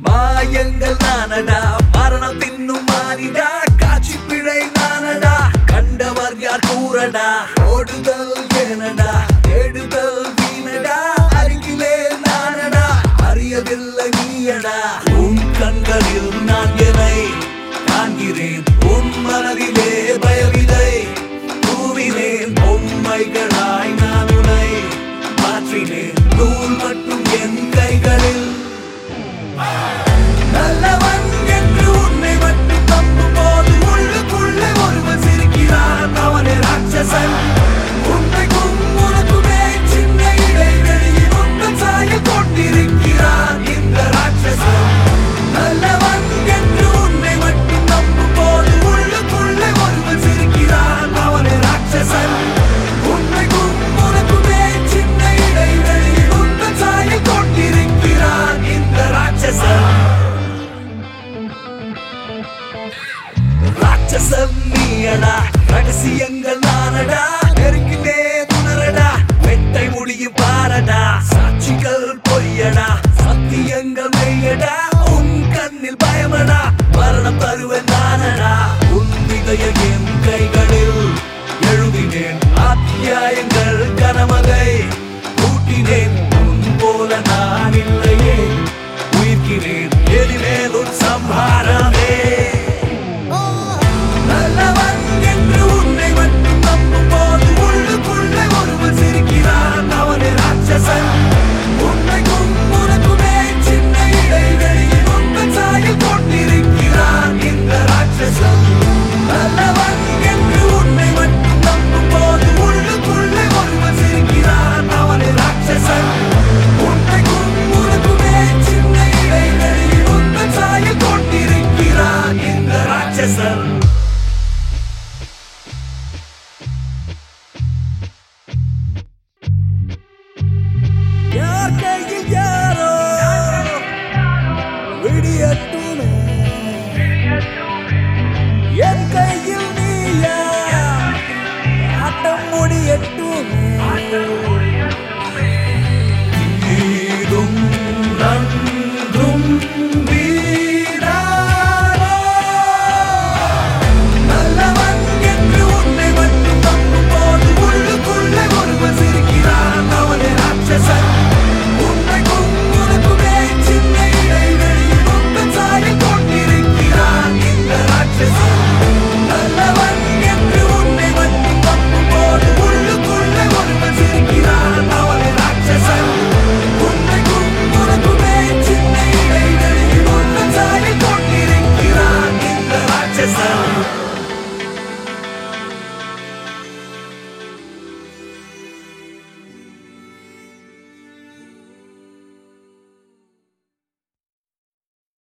மாயங்கள் நானடா மரணம் தின்னும் மாறிடா காட்சி பிழை நானடா கண்டவர் யார் கூறடா ஓடுதல் ஏனடா தேடுதல் வீணடா அருகிலே நானடா அறியவில்லை நீயடா உன் கண்களில் நான் என்னை காண்கிறேன் உன் மனதிலே பயவிதை தூவினேன் பொம்மைகளாய் நான் உன்னை மாற்றினேன் நூல் மட்டும் என் கைகளில் நல்லவன் என்று உன்னை மட்டும் நம்பும் போது உள்ளுக்குள்ளே ஒருவன் சிரிக்கிறான் அவனே ராட்சசன் உன்னைக்கும் உனக்குமே சின்ன இடைவெளியில் உங்கள் சாயல் கொண்டிருக்கிறான் இந்த ராட்சசன் நல்லவன் என்று உன்னை மட்டும் நம்பும் போது உள்ளுக்குள்ளே ஒருவன் சிரிக்கிறான் அவனே ராட்சசன் உன்னைக்கும் உனக்குமே சின்ன இடைவெளியில் உங்கள் சாயல் கொண்டிருக்கிறான் இந்த ராட்சசன் ராட்சசன் நீயடா ரகசியங்கள்